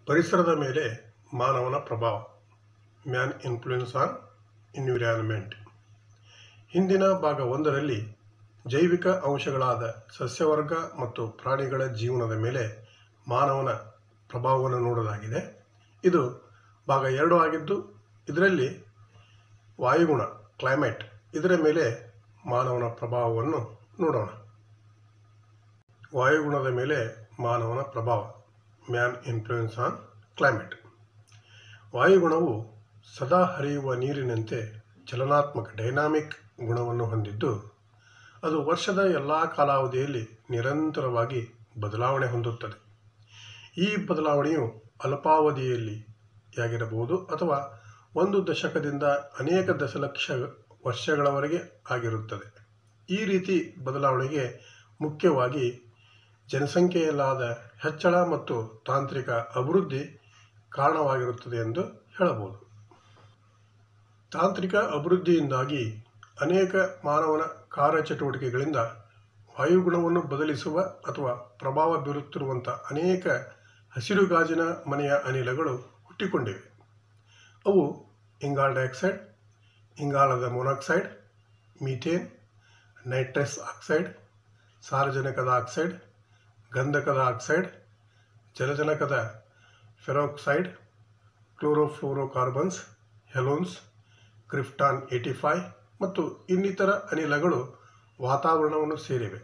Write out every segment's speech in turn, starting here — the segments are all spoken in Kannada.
ಪರಿಸರದ ಮೇಲೆ ಮಾನವನ ಪ್ರಭಾವ ಮ್ಯಾನ್ ಇನ್ಫ್ಲುಯೆನ್ಸ್ ಆನ್ ಎನ್ವಿರಾನ್ಮೆಂಟ್ ಹಿಂದಿನ ಭಾಗ ಒಂದರಲ್ಲಿ ಜೈವಿಕ ಅಂಶಗಳಾದ ಸಸ್ಯವರ್ಗ ಮತ್ತು ಪ್ರಾಣಿಗಳ ಜೀವನದ ಮೇಲೆ ಮಾನವನ ಪ್ರಭಾವವನ್ನು ನೋಡಲಾಗಿದೆ ಇದು ಭಾಗ ಎರಡು ಆಗಿದ್ದು ಇದರಲ್ಲಿ ವಾಯುಗುಣ ಕ್ಲೈಮೇಟ್ ಇದರ ಮೇಲೆ ಮಾನವನ ಪ್ರಭಾವವನ್ನು ನೋಡೋಣ ವಾಯುಗುಣದ ಮೇಲೆ ಮಾನವನ ಪ್ರಭಾವ ಮ್ಯಾನ್ ಇನ್ಫ್ಲುಯೆನ್ಸ್ ಆನ್ ಕ್ಲೈಮೇಟ್ ವಾಯುಗುಣವು ಸದಾ ಹರಿಯುವ ನೀರಿನಂತೆ ಚಲನಾತ್ಮಕ ಡೈನಾಮಿಕ್ ಗುಣವನ್ನು ಹೊಂದಿದ್ದು ಅದು ವರ್ಷದ ಎಲ್ಲ ಕಾಲಾವಧಿಯಲ್ಲಿ ನಿರಂತರವಾಗಿ ಬದಲಾವಣೆ ಹೊಂದುತ್ತದೆ ಈ ಬದಲಾವಣೆಯು ಅಲ್ಪಾವಧಿಯಲ್ಲಿ ಯಾಗಿರಬಹುದು ಅಥವಾ ಒಂದು ದಶಕದಿಂದ ಅನೇಕ ದಶಲಕ್ಷ ವರ್ಷಗಳವರೆಗೆ ಆಗಿರುತ್ತದೆ ಈ ರೀತಿ ಬದಲಾವಣೆಗೆ ಮುಖ್ಯವಾಗಿ ಜನಸಂಖ್ಯೆಯಲ್ಲಾದ ಹೆಚ್ಚಳ ಮತ್ತು ತಾಂತ್ರಿಕ ಅಭಿವೃದ್ಧಿ ಕಾರಣವಾಗಿರುತ್ತದೆ ಎಂದು ಹೇಳಬಹುದು ತಾಂತ್ರಿಕ ಅಭಿವೃದ್ಧಿಯಿಂದಾಗಿ ಅನೇಕ ಮಾನವನ ಕಾರ್ಯಚಟುವಟಿಕೆಗಳಿಂದ ವಾಯುಗುಣವನ್ನು ಬದಲಿಸುವ ಅಥವಾ ಪ್ರಭಾವ ಬೀರುತ್ತಿರುವಂಥ ಅನೇಕ ಹಸಿರು ಗಾಜಿನ ಮನೆಯ ಅನಿಲಗಳು ಹುಟ್ಟಿಕೊಂಡಿವೆ ಅವು ಇಂಗಾಲ್ ಡೈಆಕ್ಸೈಡ್ ಇಂಗಾಲದ ಮೊನಾಕ್ಸೈಡ್ ಮೀಥೇನ್ ನೈಟ್ರಸ್ ಆಕ್ಸೈಡ್ ಸಾರಜನಕದ ಆಕ್ಸೈಡ್ ಗಂಧಕದ ಆಕ್ಸೈಡ್ ಜಲಜನಕದ ಫೆರೋಕ್ಸೈಡ್ ಕ್ಲೋರೋಫ್ಲೋರೋಕಾರ್ಬನ್ಸ್ ಹೆಲೋನ್ಸ್ ಕ್ರಿಫ್ಟಾನ್ ಏಟಿ ಫೈ ಮತ್ತು ಇನ್ನಿತರ ಅನಿಲಗಳು ವಾತಾವರಣವನ್ನು ಸೇರಿವೆ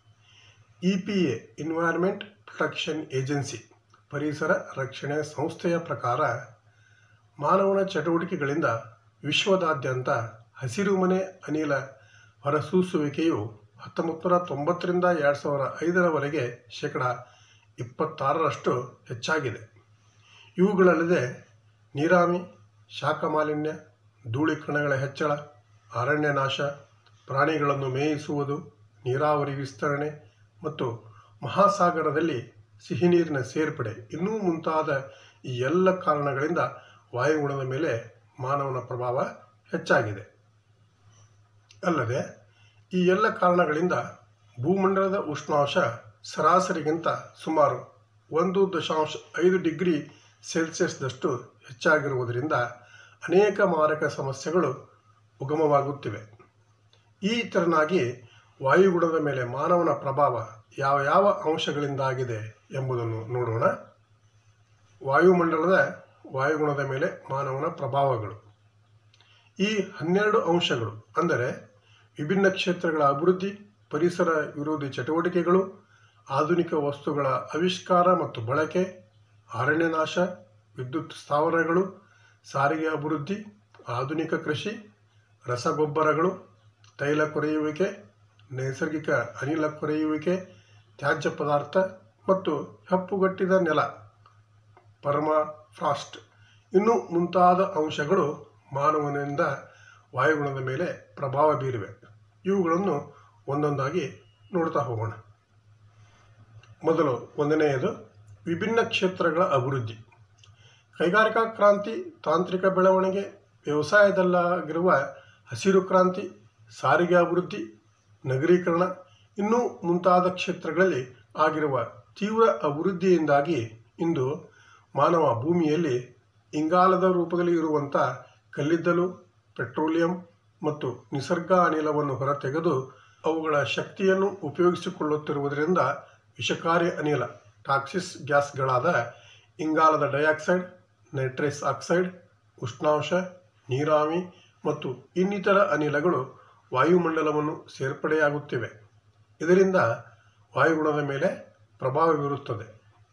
E P A environment protection agency ಪರಿಸರ ರಕ್ಷಣೆ ಸಂಸ್ಥೆಯ ಪ್ರಕಾರ ಮಾನವನ ಚಟುವಟಿಕೆಗಳಿಂದ ವಿಶ್ವದಾದ್ಯಂತ ಹಸಿರುಮನೆ ಅನಿಲ ಹೊರಸೂಸುವಿಕೆಯು ಹತ್ತೊಂಬತ್ತು ನೂರ ತೊಂಬತ್ತರಿಂದ ಎರಡು ಸಾವಿರ ಐದರವರೆಗೆ ಶೇಕಡ ಇಪ್ಪತ್ತಾರರಷ್ಟು ಹೆಚ್ಚಾಗಿದೆ ಇವುಗಳಲ್ಲದೆ ನೀರಾವಿ ಶಾಖ ಮಾಲಿನ್ಯ ಧೂಳೀಕರಣಗಳ ಹೆಚ್ಚಳ ಅರಣ್ಯ ನಾಶ ಪ್ರಾಣಿಗಳನ್ನು ಮೇಯಿಸುವುದು ನೀರಾವರಿ ವಿಸ್ತರಣೆ ಮತ್ತು ಮಹಾಸಾಗರದಲ್ಲಿ ಸಿಹಿನೀರಿನ ಸೇರ್ಪಡೆ ಇನ್ನೂ ಮುಂತಾದ ಈ ಎಲ್ಲ ಕಾರಣಗಳಿಂದ ವಾಯುಗುಣದ ಮೇಲೆ ಮಾನವನ ಪ್ರಭಾವ ಹೆಚ್ಚಾಗಿದೆ ಅಲ್ಲದೆ ಈ ಎಲ್ಲ ಕಾರಣಗಳಿಂದ ಭೂಮಂಡಲದ ಉಷ್ಣಾಂಶ ಸರಾಸರಿಗಿಂತ ಸುಮಾರು ಒಂದು ದಶಾಂಶ ಐದು ಡಿಗ್ರಿ ಸೆಲ್ಸಿಯಸ್ದಷ್ಟು ಹೆಚ್ಚಾಗಿರುವುದರಿಂದ ಅನೇಕ ಮಾರಕ ಸಮಸ್ಯೆಗಳು ಉಗಮವಾಗುತ್ತಿವೆ ಈ ತೆರನಾಗಿ ವಾಯುಗುಣದ ಮೇಲೆ ಮಾನವನ ಪ್ರಭಾವ ಯಾವ ಯಾವ ಅಂಶಗಳಿಂದಾಗಿದೆ ಎಂಬುದನ್ನು ನೋಡೋಣ ವಾಯುಮಂಡಲದ ವಾಯುಗುಣದ ಮೇಲೆ ಮಾನವನ ಪ್ರಭಾವಗಳು ಈ ಹನ್ನೆರಡು ಅಂಶಗಳು ಅಂದರೆ ವಿಭಿನ್ನ ಕ್ಷೇತ್ರಗಳ ಅಭಿವೃದ್ಧಿ ಪರಿಸರ ವಿರೋಧಿ ಚಟುವಟಿಕೆಗಳು ಆಧುನಿಕ ವಸ್ತುಗಳ ಆವಿಷ್ಕಾರ ಮತ್ತು ಬಳಕೆ ಅರಣ್ಯನಾಶ ವಿದ್ಯುತ್ ಸ್ಥಾವರಗಳು ಸಾರಿಗೆ ಅಭಿವೃದ್ಧಿ ಆಧುನಿಕ ಕೃಷಿ ರಸಗೊಬ್ಬರಗಳು ತೈಲ ಕೊರೆಯುವಿಕೆ ನೈಸರ್ಗಿಕ ಅನಿಲ ಕೊರೆಯುವಿಕೆ ತ್ಯಾಜ್ಯ ಪದಾರ್ಥ ಮತ್ತು ಹೆಪ್ಪುಗಟ್ಟಿದ ನೆಲ ಪರ್ಮಾಫ್ರಾಸ್ಟ್ ಇನ್ನೂ ಮುಂತಾದ ಅಂಶಗಳು ಮಾನವನಿಂದ ವಾಯುಗುಣದ ಮೇಲೆ ಪ್ರಭಾವ ಬೀರಿವೆ ಇವುಗಳನ್ನು ಒಂದೊಂದಾಗಿ ನೋಡ್ತಾ ಹೋಗೋಣ ಮೊದಲು ಒಂದನೆಯದು ವಿಭಿನ್ನ ಕ್ಷೇತ್ರಗಳ ಅಭಿವೃದ್ಧಿ ಕೈಗಾರಿಕಾ ಕ್ರಾಂತಿ ತಾಂತ್ರಿಕ ಬೆಳವಣಿಗೆ ವ್ಯವಸಾಯದಲ್ಲಾಗಿರುವ ಹಸಿರು ಕ್ರಾಂತಿ ಸಾರಿಗೆ ಅಭಿವೃದ್ಧಿ ನಗರೀಕರಣ ಇನ್ನೂ ಮುಂತಾದ ಕ್ಷೇತ್ರಗಳಲ್ಲಿ ಆಗಿರುವ ತೀವ್ರ ಅಭಿವೃದ್ಧಿಯಿಂದಾಗಿ ಇಂದು ಮಾನವ ಭೂಮಿಯಲ್ಲಿ ಇಂಗಾಲದ ರೂಪದಲ್ಲಿ ಇರುವಂಥ ಕಲ್ಲಿದ್ದಲು ಪೆಟ್ರೋಲಿಯಂ ಮತ್ತು ನಿಸರ್ಗ ಅನಿಲವನ್ನು ಹೊರತೆಗೆದು ಅವುಗಳ ಶಕ್ತಿಯನ್ನು ಉಪಯೋಗಿಸಿಕೊಳ್ಳುತ್ತಿರುವುದರಿಂದ ವಿಷಕಾರಿ ಅನಿಲ ಟಾಕ್ಸಿಸ್ ಗ್ಯಾಸ್ಗಳಾದ ಇಂಗಾಲದ ಡೈಆಕ್ಸೈಡ್ ನೈಟ್ರಸ್ ಆಕ್ಸೈಡ್ ಉಷ್ಣಾಂಶ ನೀರಾವಿ ಮತ್ತು ಇನ್ನಿತರ ಅನಿಲಗಳು ವಾಯುಮಂಡಲವನ್ನು ಸೇರ್ಪಡೆಯಾಗುತ್ತಿವೆ ಇದರಿಂದ ವಾಯುಗುಣದ ಮೇಲೆ ಪ್ರಭಾವ ಬೀರುತ್ತದೆ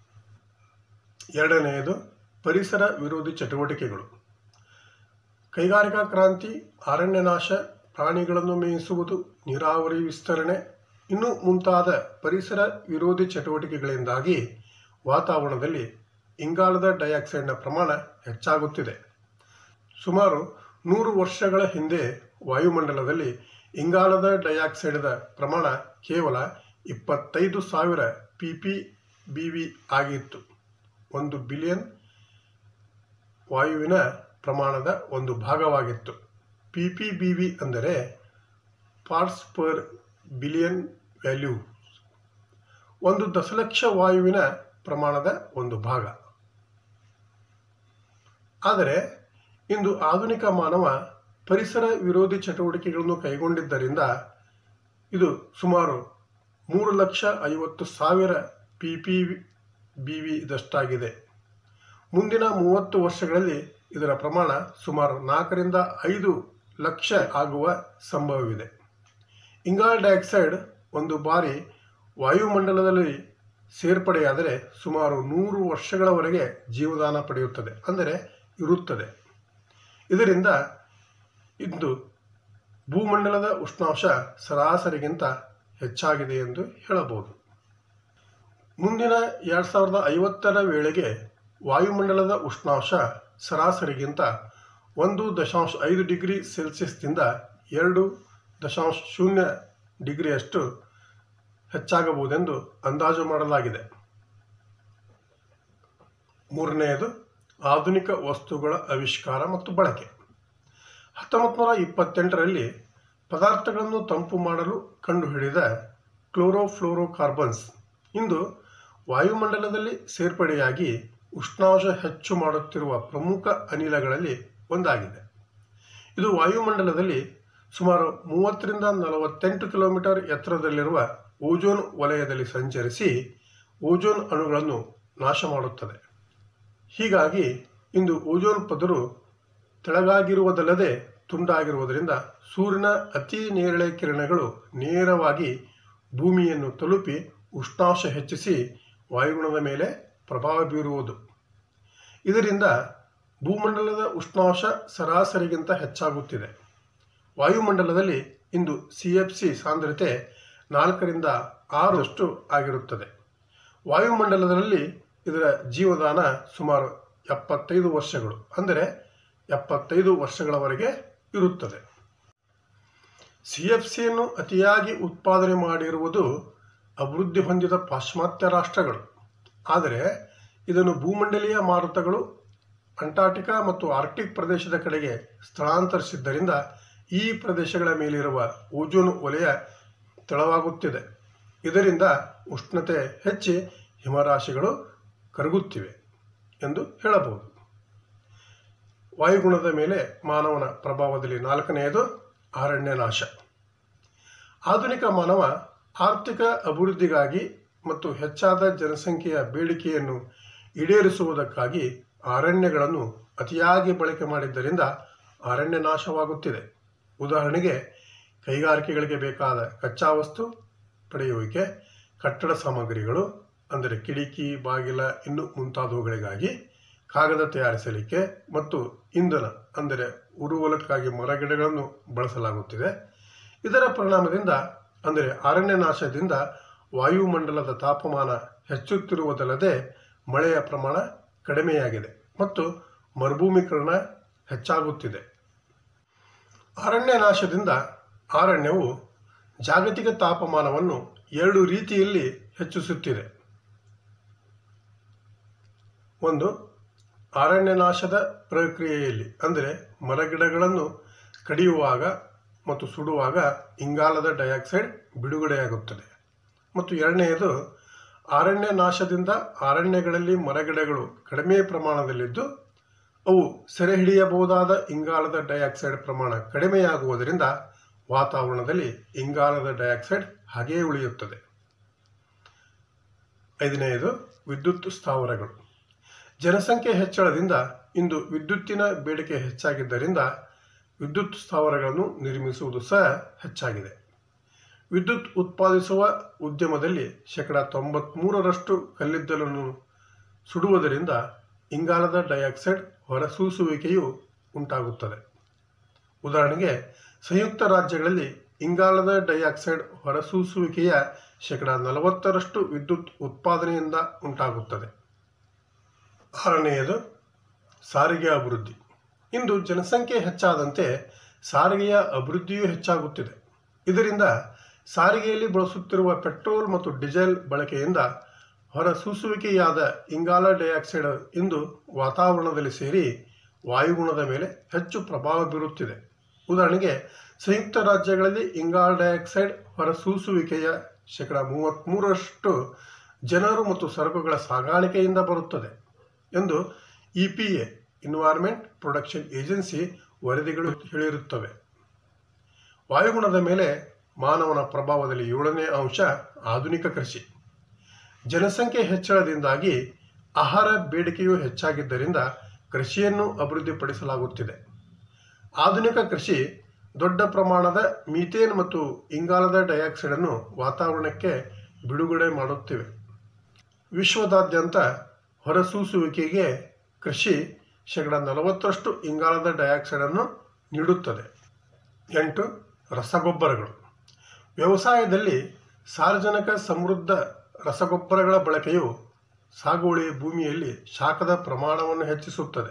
ಎರಡನೆಯದು ಪರಿಸರ ವಿರೋಧಿ ಚಟುವಟಿಕೆಗಳು ಕೈಗಾರಿಕಾ ಕ್ರಾಂತಿ ಅರಣ್ಯನಾಶ ಪ್ರಾಣಿಗಳನ್ನು ಮೇಯಿಸುವುದು ನೀರಾವರಿ ವಿಸ್ತರಣೆ ಇನ್ನೂ ಮುಂತಾದ ಪರಿಸರ ವಿರೋಧಿ ಚಟುವಟಿಕೆಗಳಿಂದಾಗಿ ವಾತಾವರಣದಲ್ಲಿ ಇಂಗಾಲದ ಡೈಆಕ್ಸೈಡ್ನ ಪ್ರಮಾಣ ಹೆಚ್ಚಾಗುತ್ತಿದೆ ಸುಮಾರು ನೂರು ವರ್ಷಗಳ ಹಿಂದೆ ವಾಯುಮಂಡಲದಲ್ಲಿ ಇಂಗಾಲದ ಡೈಆಕ್ಸೈಡ್ದ ಪ್ರಮಾಣ ಕೇವಲ ಇಪ್ಪತ್ತೈದು ಸಾವಿರ ಪಿ ಪಿ ಬಿ ವಿ ಆಗಿತ್ತು ಒಂದು ಬಿಲಿಯನ್ ವಾಯುವಿನ ಪ್ರಮಾಣದ ಒಂದು ಭಾಗವಾಗಿತ್ತು ಪಿ ಪಿ ಬಿ ವಿ ಅಂದರೆ ಪಾರ್ಟ್ಸ್ ಪರ್ ಬಿಲಿಯನ್ ವ್ಯಾಲ್ಯೂ ಒಂದು ದಶಲಕ್ಷ ವಾಯುವಿನ ಪ್ರಮಾಣದ ಒಂದು ಭಾಗ ಆದರೆ ಇಂದು ಆಧುನಿಕ ಮಾನವ ಪರಿಸರ ವಿರೋಧಿ ಚಟುವಟಿಕೆಗಳನ್ನು ಕೈಗೊಂಡಿದ್ದರಿಂದ ಇದು ಸುಮಾರು ಮೂರು ಲಕ್ಷ ಐವತ್ತು ಸಾವಿರ ಪಿ ಪಿ ಬಿ ವಿದಷ್ಟಾಗಿದೆ ಮುಂದಿನ ಮೂವತ್ತು ವರ್ಷಗಳಲ್ಲಿ ಇದರ ಪ್ರಮಾಣ ಸುಮಾರು ನಾಲ್ಕರಿಂದ ಐದು ಲಕ್ಷ ಆಗುವ ಸಂಭವವಿದೆ ಇಂಗಾಲ ಡೈಆಕ್ಸೈಡ್ ಒಂದು ಬಾರಿ ವಾಯುಮಂಡಲದಲ್ಲಿ ಸೇರ್ಪಡೆಯಾದರೆ ಸುಮಾರು ನೂರು ವರ್ಷಗಳವರೆಗೆ ಜೀವದಾನ ಪಡೆಯುತ್ತದೆ ಅಂದರೆ ಇರುತ್ತದೆ ಇದರಿಂದ ಇಂದು ಭೂಮಂಡಲದ ಉಷ್ಣಾಂಶ ಸರಾಸರಿಗಿಂತ ಹೆಚ್ಚಾಗಿದೆ ಎಂದು ಹೇಳಬಹುದು ಮುಂದಿನ ಎರಡು ಸಾವಿರದ ಐವತ್ತರ ವೇಳೆಗೆ ವಾಯುಮಂಡಲದ ಉಷ್ಣಾಂಶ ಸರಾಸರಿಗಿಂತ ಒಂದು ದಶಾಂಶ ಐದು ಡಿಗ್ರಿ ಸೆಲ್ಸಿಯಸ್ನಿಂದ ಎರಡು ದಶಾಂಶ ಶೂನ್ಯ ಡಿಗ್ರಿಯಷ್ಟು ಹೆಚ್ಚಾಗಬಹುದೆಂದು ಅಂದಾಜು ಮಾಡಲಾಗಿದೆ ಮೂರನೆಯದು ಆಧುನಿಕ ವಸ್ತುಗಳ ಆವಿಷ್ಕಾರ ಮತ್ತು ಬಳಕೆ ಹತ್ತೊಂಬತ್ತು ನೂರ ಇಪ್ಪತ್ತೆಂಟರಲ್ಲಿ ಪದಾರ್ಥಗಳನ್ನು ತಂಪು ಮಾಡಲು ಕಂಡುಹಿಡಿದ ಕ್ಲೋರೋಫ್ಲೋರೋಕಾರ್ಬನ್ಸ್ ಇಂದು ವಾಯುಮಂಡಲದಲ್ಲಿ ಸೇರ್ಪಡೆಯಾಗಿ ಉಷ್ಣಾಂಶ ಹೆಚ್ಚು ಮಾಡುತ್ತಿರುವ ಪ್ರಮುಖ ಅನಿಲಗಳಲ್ಲಿ ಒಂದಾಗಿದೆ ಇದು ವಾಯುಮಂಡಲದಲ್ಲಿ ಸುಮಾರು ಮೂವತ್ತರಿಂದ ನಲವತ್ತೆಂಟು ಕಿಲೋಮೀಟರ್ ಎತ್ತರದಲ್ಲಿರುವ ಓಜೋನ್ ವಲಯದಲ್ಲಿ ಸಂಚರಿಸಿ ಓಜೋನ್ ಅಣುಗಳನ್ನು ನಾಶ ಮಾಡುತ್ತದೆ ಹೀಗಾಗಿ ಇಂದು ಓಜೋನ್ ಪದರು ತೆಳಗಾಗಿರುವುದಲ್ಲದೆ ತುಂಡಾಗಿರುವುದರಿಂದ ಸೂರ್ಯನ ಅತಿ ನೇರಳೆ ಕಿರಣಗಳು ನೇರವಾಗಿ ಭೂಮಿಯನ್ನು ತಲುಪಿ ಉಷ್ಣಾಂಶ ಹೆಚ್ಚಿಸಿ ವಾಯುಗುಣದ ಮೇಲೆ ಪ್ರಭಾವ ಬೀರುವುದು ಇದರಿಂದ ಭೂಮಂಡಲದ ಉಷ್ಣಾಂಶ ಸರಾಸರಿಗಿಂತ ಹೆಚ್ಚಾಗುತ್ತಿದೆ ವಾಯುಮಂಡಲದಲ್ಲಿ ಇಂದು ಸಿ ಎಫ್ ಸಿ ಸಾಂದ್ರತೆ ನಾಲ್ಕರಿಂದ ಆರಷ್ಟು ಆಗಿರುತ್ತದೆ ವಾಯುಮಂಡಲದಲ್ಲಿ ಇದರ ಜೀವದಾನ ಸುಮಾರು ಎಪ್ಪತ್ತೈದು ವರ್ಷಗಳು ಅಂದರೆ ಎಪ್ಪತ್ತೈದು ವರ್ಷಗಳವರೆಗೆ ಇರುತ್ತದೆ ಸಿ ಎಫ್ ಸಿಯನ್ನು ಅತಿಯಾಗಿ ಉತ್ಪಾದನೆ ಮಾಡಿರುವುದು ಅಭಿವೃದ್ಧಿ ಹೊಂದಿದ ಪಾಶ್ಚಿಮಾತ್ಯ ರಾಷ್ಟ್ರಗಳು ಆದರೆ ಇದನ್ನು ಭೂಮಂಡಲೀಯ ಮಾರುತಗಳು ಅಂಟಾರ್ಟಿಕಾ ಮತ್ತು ಆರ್ಕ್ಟಿಕ್ ಪ್ರದೇಶದ ಕಡೆಗೆ ಸ್ಥಳಾಂತರಿಸಿದ್ದರಿಂದ ಈ ಪ್ರದೇಶಗಳ ಮೇಲಿರುವ ಓಜೋನ್ ವಲಯ ತೆಳವಾಗುತ್ತಿದೆ ಇದರಿಂದ ಉಷ್ಣತೆ ಹೆಚ್ಚಿ ಹಿಮರಾಶಿಗಳು ಕರಗುತ್ತಿವೆ ಎಂದು ಹೇಳಬಹುದು ವಾಯುಗುಣದ ಮೇಲೆ ಮಾನವನ ಪ್ರಭಾವದಲ್ಲಿ ನಾಲ್ಕನೆಯದು ಅರಣ್ಯ ನಾಶ ಆಧುನಿಕ ಮಾನವ ಆರ್ಥಿಕ ಅಭಿವೃದ್ಧಿಗಾಗಿ ಮತ್ತು ಹೆಚ್ಚಾದ ಜನಸಂಖ್ಯೆಯ ಬೇಡಿಕೆಯನ್ನು ಈಡೇರಿಸುವುದಕ್ಕಾಗಿ ಅರಣ್ಯಗಳನ್ನು ಅತಿಯಾಗಿ ಬಳಕೆ ಮಾಡಿದ್ದರಿಂದ ಅರಣ್ಯ ನಾಶವಾಗುತ್ತಿದೆ ಉದಾಹರಣೆಗೆ ಕೈಗಾರಿಕೆಗಳಿಗೆ ಬೇಕಾದ ಕಚ್ಚಾ ವಸ್ತು ಪಡೆಯುವಿಕೆ ಕಟ್ಟಡ ಸಾಮಗ್ರಿಗಳು ಅಂದರೆ ಕಿಟಕಿ ಬಾಗಿಲ ಇನ್ನು ಮುಂತಾದವುಗಳಿಗಾಗಿ ಕಾಗದ ತಯಾರಿಸಲಿಕ್ಕೆ ಮತ್ತು ಇಂಧನ ಅಂದರೆ ಉರುವಲಕ್ಕಾಗಿ ಮರಗಿಡಗಳನ್ನು ಬಳಸಲಾಗುತ್ತಿದೆ ಇದರ ಪರಿಣಾಮದಿಂದ ಅಂದರೆ ಅರಣ್ಯ ನಾಶದಿಂದ ವಾಯುಮಂಡಲದ ತಾಪಮಾನ ಹೆಚ್ಚುತ್ತಿರುವುದಲ್ಲದೆ ಮಳೆಯ ಪ್ರಮಾಣ ಕಡಿಮೆಯಾಗಿದೆ ಮತ್ತು ಮರುಭೂಮೀಕರಣ ಹೆಚ್ಚಾಗುತ್ತಿದೆ ಅರಣ್ಯ ನಾಶದಿಂದ ಅರಣ್ಯವು ಜಾಗತಿಕ ತಾಪಮಾನವನ್ನು ಎರಡು ರೀತಿಯಲ್ಲಿ ಹೆಚ್ಚಿಸುತ್ತಿದೆ ಒಂದು ಅರಣ್ಯ ನಾಶದ ಪ್ರಕ್ರಿಯೆಯಲ್ಲಿ ಅಂದರೆ ಮರಗಿಡಗಳನ್ನು ಕಡಿಯುವಾಗ ಮತ್ತು ಸುಡುವಾಗ ಇಂಗಾಲದ ಡೈಆಕ್ಸೈಡ್ ಬಿಡುಗಡೆಯಾಗುತ್ತದೆ ಮತ್ತು ಎರಡನೆಯದು ಅರಣ್ಯ ನಾಶದಿಂದ ಅರಣ್ಯಗಳಲ್ಲಿ ಮರಗಿಡಗಳು ಕಡಿಮೆ ಪ್ರಮಾಣದಲ್ಲಿದ್ದು ಅವು ಸೆರೆ ಹಿಡಿಯಬಹುದಾದ ಇಂಗಾಲದ ಡೈಆಕ್ಸೈಡ್ ಪ್ರಮಾಣ ಕಡಿಮೆಯಾಗುವುದರಿಂದ ವಾತಾವರಣದಲ್ಲಿ ಇಂಗಾಲದ ಡೈಆಕ್ಸೈಡ್ ಹಾಗೆಯೇ ಉಳಿಯುತ್ತದೆ ಐದನೆಯದು ವಿದ್ಯುತ್ ಸ್ಥಾವರಗಳು ಜನಸಂಖ್ಯೆ ಹೆಚ್ಚಳದಿಂದ ಇಂದು ವಿದ್ಯುತ್ತಿನ ಬೇಡಿಕೆ ಹೆಚ್ಚಾಗಿದ್ದರಿಂದ ವಿದ್ಯುತ್ ಸ್ಥಾವರಗಳನ್ನು ನಿರ್ಮಿಸುವುದು ಸಹ ಹೆಚ್ಚಾಗಿದೆ ವಿದ್ಯುತ್ ಉತ್ಪಾದಿಸುವ ಉದ್ಯಮದಲ್ಲಿ ಶೇಕಡ ತೊಂಬತ್ಮೂರರಷ್ಟು ಕಲ್ಲಿದ್ದಲನ್ನು ಸುಡುವುದರಿಂದ ಇಂಗಾಲದ ಡೈಆಕ್ಸೈಡ್ ಹೊರಸೂಸುವಿಕೆಯು ಉಂಟಾಗುತ್ತದೆ ಉದಾಹರಣೆಗೆ ಸಂಯುಕ್ತ ರಾಜ್ಯಗಳಲ್ಲಿ ಇಂಗಾಲದ ಡೈಆಕ್ಸೈಡ್ ಹೊರಸೂಸುವಿಕೆಯ ಶೇಕಡ ನಲವತ್ತರಷ್ಟು ವಿದ್ಯುತ್ ಉತ್ಪಾದನೆಯಿಂದ ಉಂಟಾಗುತ್ತದೆ ಆರನೆಯದು ಸಾರಿಗೆ ಅಭಿವೃದ್ಧಿ ಇಂದು ಜನಸಂಖ್ಯೆ ಹೆಚ್ಚಾದಂತೆ ಸಾರಿಗೆಯ ಅಭಿವೃದ್ಧಿಯೂ ಹೆಚ್ಚಾಗುತ್ತಿದೆ ಇದರಿಂದ ಸಾರಿಗೆಯಲ್ಲಿ ಬಳಸುತ್ತಿರುವ ಪೆಟ್ರೋಲ್ ಮತ್ತು ಡೀಸೆಲ್ ಬಳಕೆಯಿಂದ ಹೊರಸೂಸುವಿಕೆಯಾದ ಇಂಗಾಲ ಡೈಆಕ್ಸೈಡ್ ಇಂದು ವಾತಾವರಣದಲ್ಲಿ ಸೇರಿ ವಾಯುಗುಣದ ಮೇಲೆ ಹೆಚ್ಚು ಪ್ರಭಾವ ಬೀರುತ್ತಿದೆ ಉದಾಹರಣೆಗೆ ಸಂಯುಕ್ತ ರಾಜ್ಯಗಳಲ್ಲಿ ಇಂಗಾಲ ಡೈಆಕ್ಸೈಡ್ ಹೊರಸೂಸುವಿಕೆಯ ಶೇಕಡ ಮೂವತ್ತ್ಮೂರರಷ್ಟು ಜನರು ಮತ್ತು ಸರಕುಗಳ ಸಾಗಾಣಿಕೆಯಿಂದ ಬರುತ್ತದೆ ಎಂದು E P A environment production agency ವರದಿಗಳು ಹೇಳಿರುತ್ತವೆ ವಾಯುಗುಣದ ಮೇಲೆ ಮಾನವನ ಪ್ರಭಾವದಲ್ಲಿ ಏಳನೇ ಅಂಶ ಆಧುನಿಕ ಕೃಷಿ ಜನಸಂಖ್ಯೆ ಹೆಚ್ಚಳದಿಂದಾಗಿ ಆಹಾರ ಬೇಡಿಕೆಯು ಹೆಚ್ಚಾಗಿದ್ದರಿಂದ ಕೃಷಿಯನ್ನು ಅಭಿವೃದ್ಧಿಪಡಿಸಲಾಗುತ್ತಿದೆ ಆಧುನಿಕ ಕೃಷಿ ದೊಡ್ಡ ಪ್ರಮಾಣದ ಮೀಥೇನ್ ಮತ್ತು ಇಂಗಾಲದ ಡೈಆಕ್ಸೈಡನ್ನು ವಾತಾವರಣಕ್ಕೆ ಬಿಡುಗಡೆ ಮಾಡುತ್ತಿವೆ ವಿಶ್ವದಾದ್ಯಂತ ಹೊರಸೂಸುವಿಕೆಗೆ ಕೃಷಿ ಶೇಕಡ ನಲವತ್ತರಷ್ಟು ಇಂಗಾಲದ ಡೈಆಕ್ಸೈಡನ್ನು ನೀಡುತ್ತದೆ ಎಂಟು ರಸಗೊಬ್ಬರಗಳು ವ್ಯವಸಾಯದಲ್ಲಿ ಸಾರ್ವಜನಿಕ ಸಮೃದ್ಧ ರಸಗೊಬ್ಬರಗಳ ಬಳಕೆಯು ಸಾಗುವಳಿ ಭೂಮಿಯಲ್ಲಿ ಶಾಖದ ಪ್ರಮಾಣವನ್ನು ಹೆಚ್ಚಿಸುತ್ತದೆ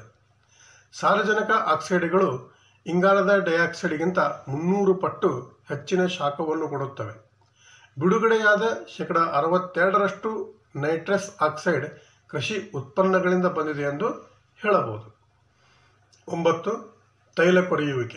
ಸಾರಜನಕ ಆಕ್ಸೈಡ್ಗಳು ಇಂಗಾಲದ ಡೈಆಕ್ಸೈಡ್ಗಿಂತ ಮುನ್ನೂರು ಪಟ್ಟು ಹೆಚ್ಚಿನ ಶಾಖವನ್ನು ಕೊಡುತ್ತವೆ ಬಿಡುಗಡೆಯಾದ ಶೇಕಡ ಅರವತ್ತೆರಡರಷ್ಟು ನೈಟ್ರಸ್ ಆಕ್ಸೈಡ್ ಕೃಷಿ ಉತ್ಪನ್ನಗಳಿಂದ ಬಂದಿದೆ ಎಂದು ಹೇಳಬಹುದು ಒಂಬತ್ತು ತೈಲ ಕೊರೆಯುವಿಕೆ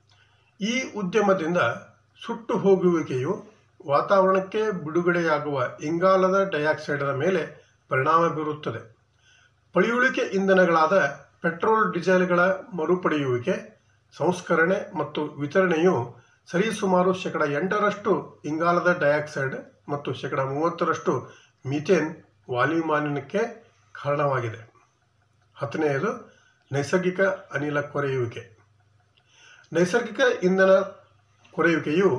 ಈ ಉದ್ಯಮದಿಂದ ಸುಟ್ಟು ಹೋಗುವಿಕೆಯು ವಾತಾವರಣಕ್ಕೆ ಬಿಡುಗಡೆಯಾಗುವ ಇಂಗಾಲದ ಡೈಆಕ್ಸೈಡ್ನ ಮೇಲೆ ಪರಿಣಾಮ ಬೀರುತ್ತದೆ ಪಳೆಯುಳಿಕೆ ಇಂಧನಗಳಾದ ಪೆಟ್ರೋಲ್ ಡೀಸೆಲ್ಗಳ ಮರುಪಡೆಯುವಿಕೆ ಸಂಸ್ಕರಣೆ ಮತ್ತು ವಿತರಣೆಯು ಸರಿಸುಮಾರು ಶೇಕಡ ಎಂಟರಷ್ಟು ಇಂಗಾಲದ ಡೈಆಕ್ಸೈಡ್ ಮತ್ತು ಶೇಕಡ ಮೂವತ್ತರಷ್ಟು ಮೀಥೇನ್ ವಾಯುಮಾಲಿನ್ಯಕ್ಕೆ ಕಾರಣವಾಗಿದೆ ಹತ್ತನೆಯದು ನೈಸರ್ಗಿಕ ಅನಿಲ ಕೊರೆಯುವಿಕೆ ನೈಸರ್ಗಿಕ ಇಂಧನ ಕೊರೆಯುವಿಕೆಯು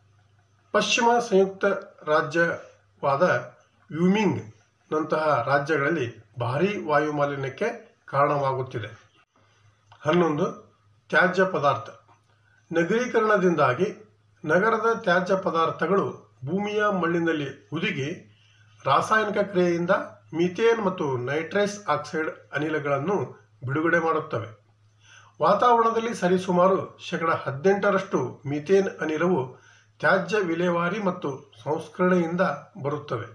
ಪಶ್ಚಿಮ ಸಂಯುಕ್ತ ರಾಜ್ಯವಾದ ವ್ಯೂಮಿಂಗ್ ನಂತಹ ರಾಜ್ಯಗಳಲ್ಲಿ ಭಾರೀ ವಾಯುಮಾಲಿನ್ಯಕ್ಕೆ ಕಾರಣವಾಗುತ್ತಿದೆ ಹನ್ನೊಂದು ತ್ಯಾಜ್ಯ ಪದಾರ್ಥ ನಗರೀಕರಣದಿಂದಾಗಿ ನಗರದ ತ್ಯಾಜ್ಯ ಪದಾರ್ಥಗಳು ಭೂಮಿಯ ಮಣ್ಣಿನಲ್ಲಿ ಹುದುಗಿ ರಾಸಾಯನಿಕ ಕ್ರಿಯೆಯಿಂದ ಮೀಥೇನ್ ಮತ್ತು ನೈಟ್ರಸ್ ಆಕ್ಸೈಡ್ ಅನಿಲಗಳನ್ನು ಬಿಡುಗಡೆ ಮಾಡುತ್ತವೆ ವಾತಾವರಣದಲ್ಲಿ ಸರಿಸುಮಾರು ಶೇಕಡ ಹದಿನೆಂಟರಷ್ಟು ಮೀಥೇನ್ ಅನಿಲವು ತ್ಯಾಜ್ಯ ವಿಲೇವಾರಿ ಮತ್ತು ಸಂಸ್ಕರಣೆಯಿಂದ ಬರುತ್ತವೆ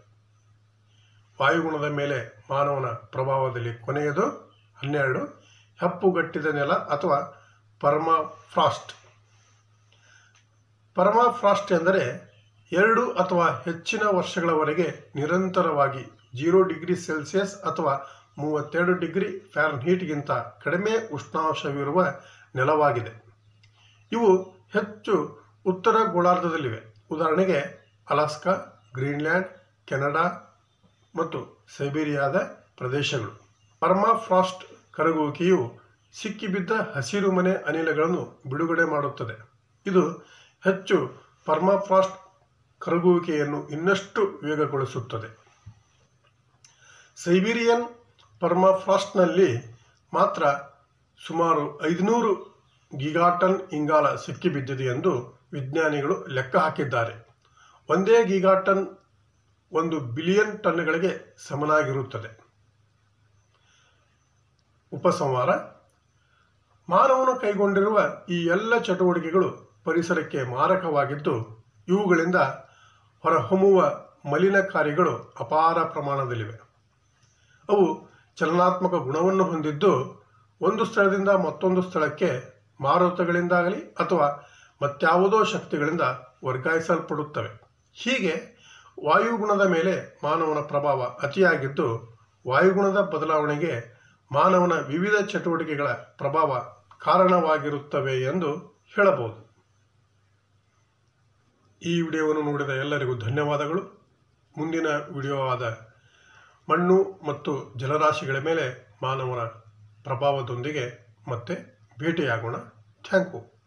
ವಾಯುಗುಣದ ಮೇಲೆ ಮಾನವನ ಪ್ರಭಾವದಲ್ಲಿ ಕೊನೆಯದು ಹನ್ನೆರಡು ಹೆಪ್ಪುಗಟ್ಟಿದ ನೆಲ ಅಥವಾ ಪರ್ಮಾಫ್ರಾಸ್ಟ್ ಪರ್ಮಾಫ್ರಾಸ್ಟ್ ಎಂದರೆ ಎರಡು ಅಥವಾ ಹೆಚ್ಚಿನ ವರ್ಷಗಳವರೆಗೆ ನಿರಂತರವಾಗಿ ಜೀರೋ ಡಿಗ್ರಿ ಸೆಲ್ಸಿಯಸ್ ಅಥವಾ ಮೂವತ್ತೆರಡು ಡಿಗ್ರಿ ಫ್ಯಾರನ್ಹೀಟ್ಗಿಂತ ಕಡಿಮೆ ಉಷ್ಣಾಂಶವಿರುವ ನೆಲವಾಗಿದೆ ಇವು ಹೆಚ್ಚು ಉತ್ತರ ಗೋಳಾರ್ಧದಲ್ಲಿವೆ ಉದಾಹರಣೆಗೆ ಅಲಾಸ್ಕಾ ಗ್ರೀನ್ಲ್ಯಾಂಡ್ ಕೆನಡಾ ಮತ್ತು ಸೈಬೀರಿಯಾದ ಪ್ರದೇಶಗಳು ಪರ್ಮಾಫ್ರಾಸ್ಟ್ ಕರಗುವಿಕೆಯು ಸಿಕ್ಕಿಬಿದ್ದ ಹಸಿರು ಮನೆ ಅನಿಲಗಳನ್ನು ಬಿಡುಗಡೆ ಮಾಡುತ್ತದೆ ಇದು ಹೆಚ್ಚು ಪರ್ಮಾಫ್ರಾಸ್ಟ್ ಕರಗುವಿಕೆಯನ್ನು ಇನ್ನಷ್ಟು ವೇಗಗೊಳಿಸುತ್ತದೆ ಸೈಬೀರಿಯನ್ ಪರ್ಮಾಫ್ರಾಸ್ಟ್ನಲ್ಲಿ ಮಾತ್ರ ಸುಮಾರು ಐದುನೂರು ಗಿಗಾಟನ್ ಇಂಗಾಲ ಸಿಕ್ಕಿಬಿದ್ದಿದೆ ಎಂದು ವಿಜ್ಞಾನಿಗಳು ಲೆಕ್ಕ ಹಾಕಿದ್ದಾರೆ ಒಂದೇ ಗಿಗಾಟನ್ ಒಂದು ಬಿಲಿಯನ್ ಟನ್ಗಳಿಗೆ ಸಮನಾಗಿರುತ್ತದೆ ಉಪಸಂಹಾರ ಮಾನವನು ಕೈಗೊಂಡಿರುವ ಈ ಎಲ್ಲ ಚಟುವಟಿಕೆಗಳು ಪರಿಸರಕ್ಕೆ ಮಾರಕವಾಗಿದ್ದು ಇವುಗಳಿಂದ ಹೊರಹೊಮ್ಮುವ ಮಲಿನಕಾರಿಗಳು ಅಪಾರ ಪ್ರಮಾಣದಲ್ಲಿವೆ ಅವು ಚಲನಾತ್ಮಕ ಗುಣವನ್ನು ಹೊಂದಿದ್ದು ಒಂದು ಸ್ಥಳದಿಂದ ಮತ್ತೊಂದು ಸ್ಥಳಕ್ಕೆ ಮಾರುತಗಳಿಂದಾಗಲಿ ಅಥವಾ ಮತ್ಯಾವುದೋ ಶಕ್ತಿಗಳಿಂದ ವರ್ಗಾಯಿಸಲ್ಪಡುತ್ತವೆ ಹೀಗೆ ವಾಯುಗುಣದ ಮೇಲೆ ಮಾನವನ ಪ್ರಭಾವ ಅತಿಯಾಗಿದ್ದು ವಾಯುಗುಣದ ಬದಲಾವಣೆಗೆ ಮಾನವನ ವಿವಿಧ ಚಟುವಟಿಕೆಗಳ ಪ್ರಭಾವ ಕಾರಣವಾಗಿರುತ್ತವೆ ಎಂದು ಹೇಳಬಹುದು ಈ ವಿಡಿಯೋವನ್ನು ನೋಡಿದ ಎಲ್ಲರಿಗೂ ಧನ್ಯವಾದಗಳು ಮುಂದಿನ ವಿಡಿಯೋ ಆದ ಮಣ್ಣು ಮತ್ತು ಜಲರಾಶಿಗಳ ಮೇಲೆ ಮಾನವನ ಪ್ರಭಾವದೊಂದಿಗೆ ಮತ್ತೆ ಭೇಟಿಯಾಗೋಣ ಥ್ಯಾಂಕ್ ಯು